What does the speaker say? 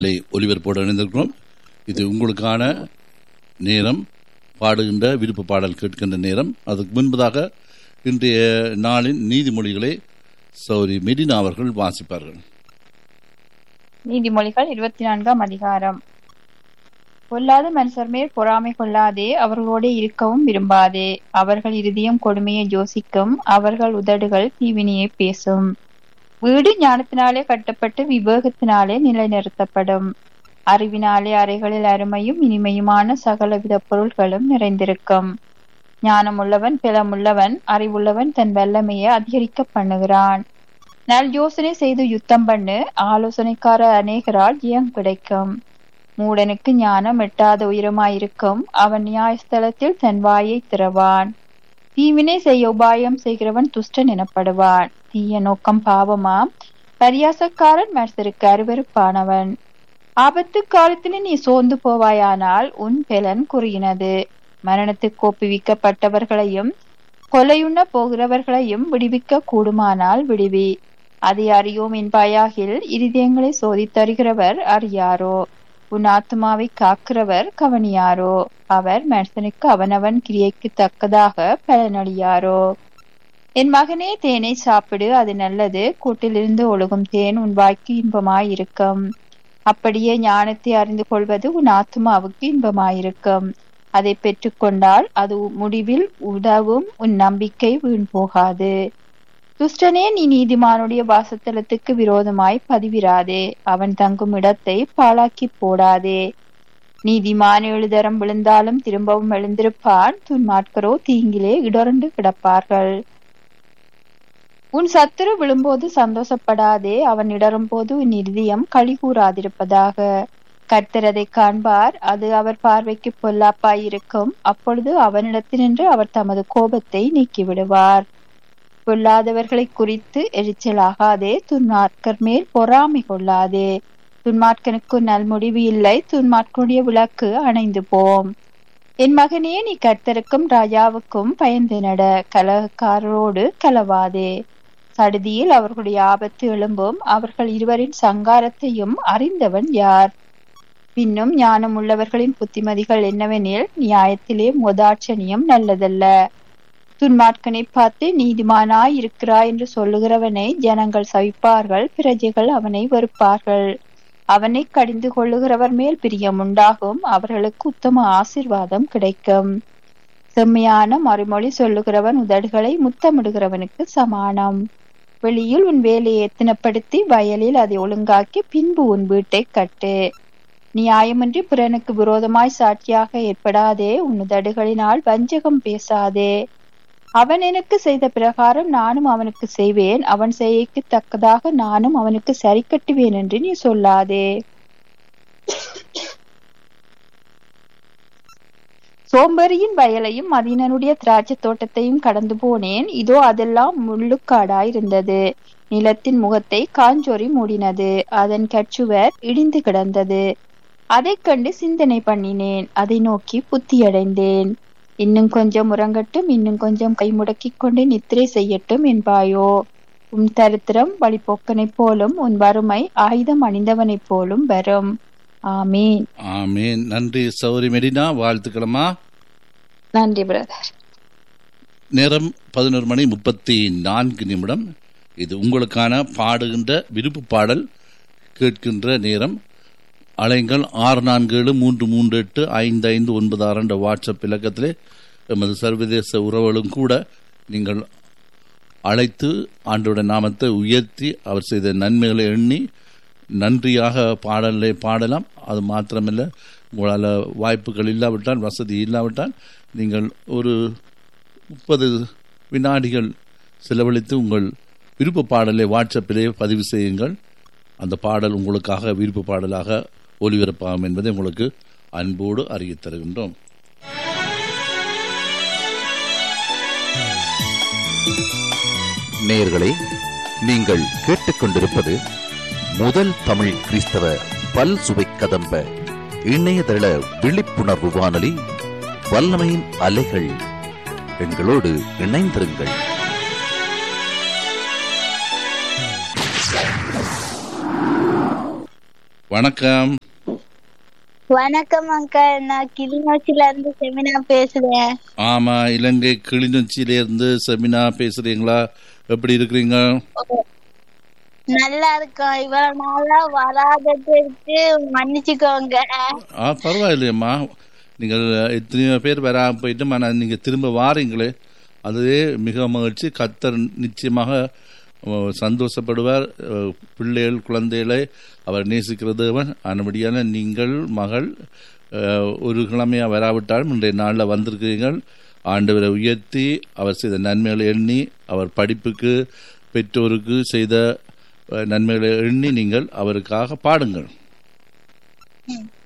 ஒலிபரப்போடு இணைந்திருக்கிறோம் இது உங்களுக்கான நேரம் பாடுகின்ற விருப்ப பாடல் கேட்கின்ற நேரம் அதுக்கு முன்பதாக இன்றைய நாளின் நீதிமொழிகளை சௌரி மெடினா அவர்கள் வாசிப்பார்கள் நீதிமொழிகள் இருபத்தி நான்காம் அதிகாரம் பொல்லாத மனுஷர் மேல் பொறாமை கொள்ளாதே அவர்களோடு இருக்கவும் விரும்பாதே அவர்கள் இருதயம் கொடுமையை யோசிக்கும் அவர்கள் உதடுகள் தீவினியை பேசும் வீடு ஞானத்தினாலே கட்டப்பட்டு விவேகத்தினாலே நிலைநிறுத்தப்படும் அறிவினாலே அறைகளில் அருமையும் இனிமையுமான சகலவித பொருள்களும் நிறைந்திருக்கும் ஞானமுள்ளவன் பிளமுள்ளவன் அறிவுள்ளவன் தன் வல்லமையை அதிகரிக்க பண்ணுகிறான் நல் யோசனை செய்து யுத்தம் பண்ணு ஆலோசனைக்கார அநேகரால் ஜெயம் கிடைக்கும் மூடனுக்கு ஞானம் எட்டாத உயரமாயிருக்கும் அவன் நியாயஸ்தலத்தில் தன் வாயை திறவான் தீவினை செய்ய உபாயம் செய்கிறவன் துஷ்டன் எனப்படுவான் தீய நோக்கம் பாவமாம் பரியாசக்காரன் மனுஷருக்கு அருவருப்பானவன் ஆபத்து காலத்திலே நீ சோர்ந்து போவாயானால் உன் பெலன் குறுகினது மரணத்துக்கு ஒப்புவிக்கப்பட்டவர்களையும் கொலையுண்ண போகிறவர்களையும் விடுவிக்க கூடுமானால் விடுவி அதை அறியோம் என்பாயாகில் இருதயங்களை சோதித்தருகிறவர் அறியாரோ உன் ஆத்மாவை காக்கிறவர் கவனியாரோ அவர் மனுஷனுக்கு அவனவன் கிரியைக்கு தக்கதாக பலனளியாரோ என் மகனே தேனை சாப்பிடு அது நல்லது கூட்டிலிருந்து ஒழுகும் தேன் உன் வாய்க்கு இன்பமாயிருக்கும் அப்படியே ஞானத்தை அறிந்து கொள்வது உன் ஆத்மாவுக்கு இன்பமாயிருக்கும் அதை பெற்றுக்கொண்டால் அது முடிவில் உதவும் உன் நம்பிக்கை வீண் போகாது துஷ்டனே நீ நீதிமானுடைய வாசத்தலத்துக்கு விரோதமாய் பதிவிராதே அவன் தங்கும் இடத்தை பாழாக்கி போடாதே நீதிமான் எழுதரம் விழுந்தாலும் திரும்பவும் எழுந்திருப்பான் துன்மாட்கரோ தீங்கிலே இடர்ந்து கிடப்பார்கள் உன் சத்துரு விழும்போது சந்தோஷப்படாதே அவன் இடரும் போது உன் இருதயம் களி கூறாதிருப்பதாக கர்த்தர் அதை காண்பார் அது அவர் பார்வைக்கு பொல்லாப்பாயிருக்கும் அப்பொழுது அவனிடத்தினின்று அவர் தமது கோபத்தை நீக்கிவிடுவார் பொல்லாதவர்களை குறித்து எரிச்சலாகாதே துன்மார்க்கர் மேல் பொறாமை கொள்ளாதே துன்மார்க்கனுக்கு நல்முடிவு இல்லை துன்மார்க்கனுடைய விளக்கு அணைந்து போம் என் மகனே நீ கர்த்தருக்கும் ராஜாவுக்கும் பயந்து நட கலகக்காரரோடு கலவாதே சடுதியில் அவர்களுடைய ஆபத்து எழும்பும் அவர்கள் இருவரின் சங்காரத்தையும் அறிந்தவன் யார் பின்னும் ஞானம் உள்ளவர்களின் புத்திமதிகள் என்னவெனில் நியாயத்திலே மோதாட்சணியம் நல்லதல்ல துன்மார்க்கனை பார்த்து நீதிமானாய் இருக்கிறாய் என்று சொல்லுகிறவனை ஜனங்கள் சவிப்பார்கள் பிரஜைகள் அவனை வெறுப்பார்கள் அவனை கடிந்து கொள்ளுகிறவர் மேல் பிரியம் உண்டாகும் அவர்களுக்கு உத்தம ஆசிர்வாதம் கிடைக்கும் செம்மையான மறுமொழி சொல்லுகிறவன் உதடுகளை முத்தமிடுகிறவனுக்கு சமானம் வெளியில் உன் வேலையை எத்தனப்படுத்தி வயலில் அதை ஒழுங்காக்கி பின்பு உன் வீட்டை கட்டு நியாயமின்றி பிறனுக்கு விரோதமாய் சாட்சியாக ஏற்படாதே உன் உதடுகளினால் வஞ்சகம் பேசாதே அவன் எனக்கு செய்த பிரகாரம் நானும் அவனுக்கு செய்வேன் அவன் செய்யக்கு தக்கதாக நானும் அவனுக்கு சரி கட்டுவேன் என்று நீ சொல்லாதே சோம்பேறியின் வயலையும் மதியனனுடைய திராட்சை தோட்டத்தையும் கடந்து போனேன் இதோ அதெல்லாம் முள்ளுக்காடாயிருந்தது நிலத்தின் முகத்தை காஞ்சொறி மூடினது அதன் கச்சுவர் இடிந்து கிடந்தது அதைக் கண்டு சிந்தனை பண்ணினேன் அதை நோக்கி புத்தியடைந்தேன் இன்னும் கொஞ்சம் உறங்கட்டும் இன்னும் கொஞ்சம் கை முடக்கிக் கொண்டு நித்திரை செய்யட்டும் என்பாயோ உன் தரித்திரம் வழிபோக்கனைப் போலும் உன் வறுமை ஆயுதம் அணிந்தவனைப் போலும் வரும் ஆமீன் ஆமேன் நன்றி சௌரி மெடினா வாழ்த்துக்களம்மா நன்றி பிரதர் நேரம் பதினோரு மணி முப்பத்தி நான்கு நிமிடம் இது உங்களுக்கான பாடுகின்ற விருப்பு பாடல் கேட்கின்ற நேரம் அலைங்கள் ஆறு நான்கு ஏழு மூன்று மூன்று எட்டு ஐந்து ஐந்து ஒன்பது ஆறு என்ற வாட்ஸ்அப் இலக்கத்திலே எமது சர்வதேச உறவுகளும் கூட நீங்கள் அழைத்து ஆண்டோட நாமத்தை உயர்த்தி அவர் செய்த நன்மைகளை எண்ணி நன்றியாக பாடலை பாடலாம் அது மாத்திரமல்ல உங்களால் வாய்ப்புகள் இல்லாவிட்டால் வசதி இல்லாவிட்டால் நீங்கள் ஒரு முப்பது வினாடிகள் செலவழித்து உங்கள் விருப்ப பாடலை வாட்ஸ்அப்பிலே பதிவு செய்யுங்கள் அந்த பாடல் உங்களுக்காக விருப்ப பாடலாக ஒலிபரப்பாகும் என்பதை உங்களுக்கு அன்போடு அறிவித் தருகின்றோம் நேயர்களே நீங்கள் கேட்டுக்கொண்டிருப்பது முதல் தமிழ் கிறிஸ்தவ பல் சுவை கதம்ப இணையதள விழிப்புணர்வு வானொலி வல்லமையின் அலைகள் எங்களோடு இணைந்திருங்கள் வணக்கம் வணக்கம் அங்கிள் நான் கிளிநொச்சில இருந்து செமினா பேசுறேன் ஆமா இலங்கை கிளிநொச்சியில இருந்து செமினா பேசுறீங்களா எப்படி இருக்கிறீங்க நல்லா இருக்கோம் இவ்வளவு நாளா வராததுக்கு மன்னிச்சுக்கோங்க ஆ பரவாயில்லையம்மா நீங்கள் எத்தனையோ பேர் வராம போயிட்டு ஆனால் நீங்கள் திரும்ப வாரீங்களே அதுவே மிக மகிழ்ச்சி கத்தர் நிச்சயமாக அஹ், சந்தோஷப்படுவார் அஹ், பிள்ளைகள் குழந்தைகளை அவர் நேசிக்கிற தேவன் ஆனபடியான நீங்கள் மகள் அஹ், ஒரு கிழமையாக வராவிட்டாலும் இன்றைய நாளில் வந்திருக்கிறீர்கள் ஆண்டவரை உயர்த்தி அவர் செய்த நன்மைகளை எண்ணி அவர் படிப்புக்கு பெற்றோருக்கு செய்த அஹ், நன்மைகளை எண்ணி நீங்கள் அவருக்காக பாடுங்கள் ம்.